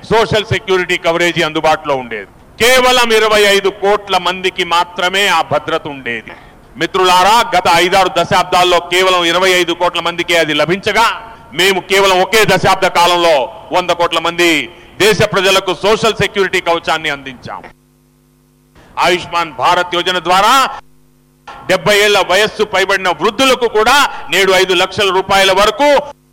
social security coverage అందుబాటులో ఉండేది కేవలం ఇరవై ఐదు కోట్ల మందికి మాత్రమే ఆ భద్రత ఉండేది మిత్రులారా గత ఐదారు దశాబ్దాల్లో కేవలం ఇరవై ఐదు కోట్ల మందికే అది లభించగా మేము కేవలం ఒకే దశాబ్ద కాలంలో వంద కోట్ల మంది దేశ ప్రజలకు సోషల్ సెక్యూరిటీ కవచాన్ని అందించాం ఆయుష్మాన్ భారత్ యోజన ద్వారా డెబ్బై ఏళ్ల వయస్సు పైబడిన వృద్ధులకు కూడా నేడు ఐదు లక్షల రూపాయల వరకు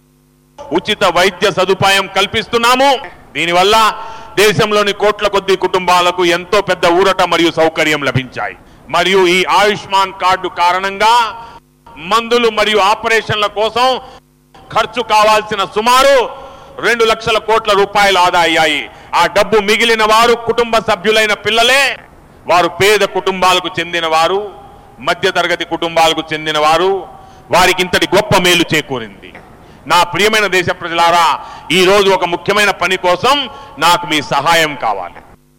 ఉచిత వైద్య సదుపాయం కల్పిస్తున్నాము దీనివల్ల దేశంలోని కోట్ల కొద్ది కుటుంబాలకు ఎంతో పెద్ద ఊరట మరియు సౌకర్యం లభించాయి మరియు ఈ ఆయుష్మాన్ కార్డు కారణంగా మందులు మరియు ఆపరేషన్ల కోసం ఖర్చు కావాల్సిన సుమారు రెండు లక్షల కోట్ల రూపాయలు ఆదా అయ్యాయి ఆ డబ్బు మిగిలిన వారు కుటుంబ సభ్యులైన పిల్లలే వారు పేద కుటుంబాలకు చెందిన వారు మధ్యతరగతి కుటుంబాలకు చెందిన వారు వారికి ఇంతటి గొప్ప మేలు చేకూరింది నా ప్రియమైన దేశ ప్రజలారా ఈ రోజు ఒక ముఖ్యమైన పని కోసం నాకు మీ సహాయం కావాలి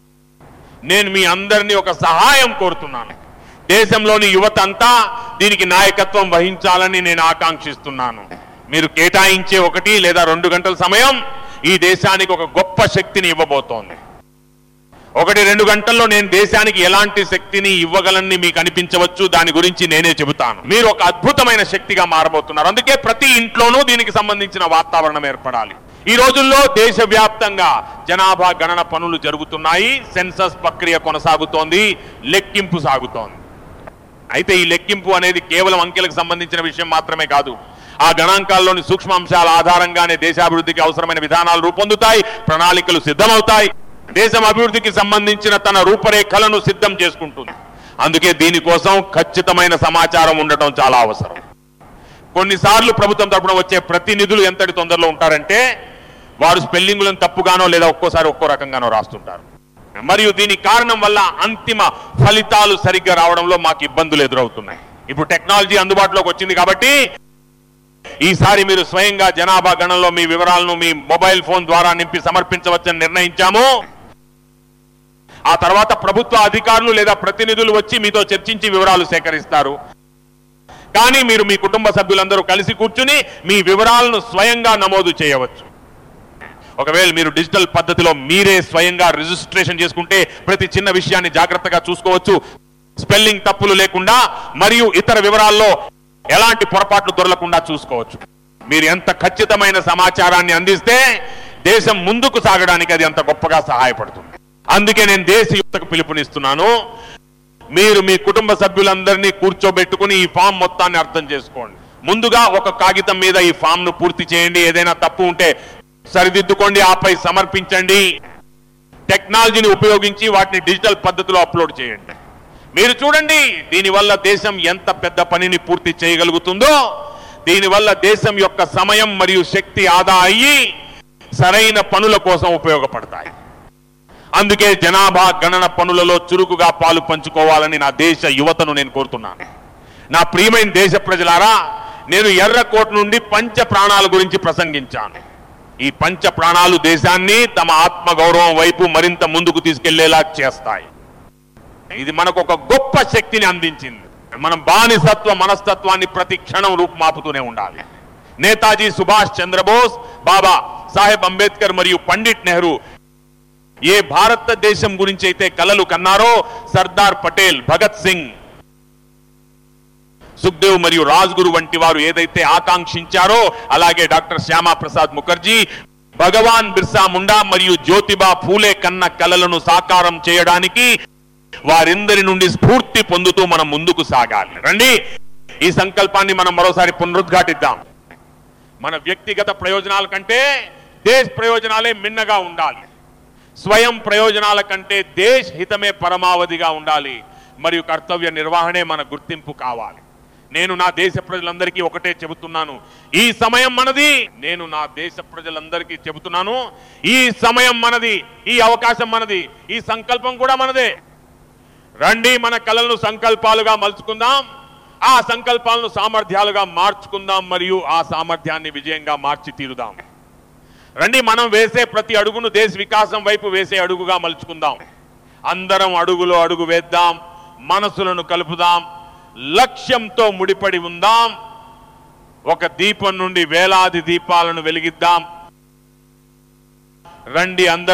నేను మీ అందరినీ ఒక సహాయం కోరుతున్నాను దేశంలోని యువత అంతా దీనికి నాయకత్వం వహించాలని నేను ఆకాంక్షిస్తున్నాను మీరు కేటాయించే ఒకటి లేదా రెండు గంటల సమయం ఈ దేశానికి ఒక గొప్ప శక్తిని ఇవ్వబోతోంది ఒకటి రెండు గంటల్లో నేను దేశానికి ఎలాంటి శక్తిని ఇవ్వగలని మీకు అనిపించవచ్చు దాని గురించి నేనే చెబుతాను మీరు ఒక అద్భుతమైన శక్తిగా మారబోతున్నారు అందుకే ప్రతి ఇంట్లోనూ దీనికి సంబంధించిన వాతావరణం ఏర్పడాలి ఈ రోజుల్లో దేశవ్యాప్తంగా జనాభా గణన పనులు జరుగుతున్నాయి సెన్సస్ ప్రక్రియ కొనసాగుతోంది లెక్కింపు సాగుతోంది అయితే ఈ లెక్కింపు అనేది కేవలం అంకెలకు సంబంధించిన విషయం మాత్రమే కాదు ఆ గణాంకాల్లోని సూక్ష్మాంశాల ఆధారంగానే దేశాభివృద్ధికి అవసరమైన విధానాలు రూపొందుతాయి ప్రణాళికలు సిద్ధమవుతాయి దేశం అభివృద్ధికి సంబంధించిన తన రూపరేఖలను సిద్ధం చేసుకుంటుంది అందుకే దీనికోసం ఖచ్చితమైన సమాచారం ఉండటం చాలా అవసరం కొన్నిసార్లు ప్రభుత్వం తరపున వచ్చే ప్రతినిధులు ఎంతటి తొందరలో ఉంటారంటే వారు స్పెల్లింగులను తప్పుగానో లేదా ఒక్కోసారి ఒక్కో రకంగానో రాస్తుంటారు మరియు దీని కారణం వల్ల అంతిమ ఫలితాలు సరిగ్గా రావడంలో మాకు ఇబ్బందులు ఎదురవుతున్నాయి ఇప్పుడు టెక్నాలజీ అందుబాటులోకి వచ్చింది కాబట్టి ఈసారి మీరు స్వయంగా జనాభా గణనలో మీ వివరాలను మీ మొబైల్ ఫోన్ ద్వారా నింపి సమర్పించవచ్చని నిర్ణయించాము ఆ తర్వాత ప్రభుత్వ అధికారులు లేదా ప్రతినిధులు వచ్చి మీతో చర్చించి వివరాలు సేకరిస్తారు కానీ మీరు మీ కుటుంబ సభ్యులందరూ కలిసి కూర్చుని మీ వివరాలను స్వయంగా నమోదు చేయవచ్చు ఒకవేళ మీరు డిజిటల్ పద్ధతిలో మీరే స్వయంగా రిజిస్ట్రేషన్ చేసుకుంటే ప్రతి చిన్న విషయాన్ని జాగ్రత్తగా చూసుకోవచ్చు స్పెల్లింగ్ తప్పులు లేకుండా మరియు ఇతర వివరాల్లో ఎలాంటి పొరపాట్లు దొరలకుండా చూసుకోవచ్చు మీరు ఎంత ఖచ్చితమైన సమాచారాన్ని అందిస్తే దేశం ముందుకు సాగడానికి అది అంత గొప్పగా సహాయపడుతుంది అందుకే నేను దేశ యువతకు పిలుపునిస్తున్నాను మీరు మీ కుటుంబ సభ్యులందరినీ కూర్చోబెట్టుకుని ఈ ఫామ్ మొత్తాన్ని అర్థం చేసుకోండి ముందుగా ఒక కాగితం మీద ఈ ఫామ్ ను పూర్తి చేయండి ఏదైనా తప్పు ఉంటే సరిదిద్దుకోండి ఆపై సమర్పించండి టెక్నాలజీని ఉపయోగించి వాటిని డిజిటల్ పద్ధతిలో అప్లోడ్ చేయండి మీరు చూడండి దీనివల్ల దేశం ఎంత పెద్ద పనిని పూర్తి చేయగలుగుతుందో దీనివల్ల దేశం యొక్క సమయం మరియు శక్తి ఆదా అయ్యి సరైన పనుల కోసం ఉపయోగపడతాయి అందుకే జనాభా గణన పనులలో చురుకుగా పాలు పంచుకోవాలని నా దేశ యువతను నేను కోరుతున్నాను నా ప్రియమైన దేశ ప్రజలారా నేను ఎర్రకోట నుండి పంచ ప్రాణాల గురించి ప్రసంగించాను ఈ పంచ ప్రాణాలు దేశాన్ని తమ ఆత్మ గౌరవం వైపు మరింత ముందుకు తీసుకెళ్లేలా చేస్తాయి ఇది మనకు ఒక గొప్ప శక్తిని అందించింది మనం బానిసత్వ మనస్తత్వాన్ని ప్రతి క్షణం రూపుమాపుతూనే ఉండాలి నేతాజీ సుభాష్ చంద్రబోస్ బాబా సాహెబ్ అంబేద్కర్ మరియు పండిట్ నెహ్రూ ఏ భారతదేశం గురించి అయితే కలలు కన్నారో సర్దార్ పటేల్ భగత్ సింగ్ సుఖ్దేవ్ మరియు రాజ్గురు వంటి వారు ఏదైతే ఆకాంక్షించారో అలాగే డాక్టర్ శ్యామా ప్రసాద్ ముఖర్జీ భగవాన్ బిర్సా ముండా మరియు జ్యోతిబా ఫూలే కన్న కలలను సాకారం చేయడానికి వారిందరి నుండి స్ఫూర్తి పొందుతూ మనం ముందుకు సాగాలి రండి ఈ సంకల్పాన్ని మనం మరోసారి పునరుద్ఘాటిద్దాం మన వ్యక్తిగత ప్రయోజనాల కంటే దేశ ప్రయోజనాలే మిన్నగా ఉండాలి స్వయం ప్రయోజనాల కంటే దేశ్ హితమే పరమావధిగా ఉండాలి మరియు కర్తవ్య నిర్వహణే మన గుర్తింపు కావాలి నేను నా దేశ ప్రజలందరికీ ఒకటే చెబుతున్నాను ఈ సమయం మనది నేను నా దేశ ప్రజలందరికీ చెబుతున్నాను ఈ సమయం మనది ఈ అవకాశం మనది ఈ సంకల్పం కూడా మనదే రండి మన కళలను సంకల్పాలుగా మలుచుకుందాం ఆ సంకల్పాలను సామర్థ్యాలుగా మార్చుకుందాం మరియు ఆ సామర్థ్యాన్ని విజయంగా మార్చి తీరుదాం రండి మనం వేసే ప్రతి అడుగును దేశ వికాసం వైపు వేసే అడుగుగా మలుచుకుందాం అందరం అడుగులో అడుగు వేద్దాం మనసులను కలుపుదాం లక్ష్యంతో ముడిపడి ఉందాం ఒక దీపం నుండి వేలాది దీపాలను వెలిగిద్దాం రండి అందరం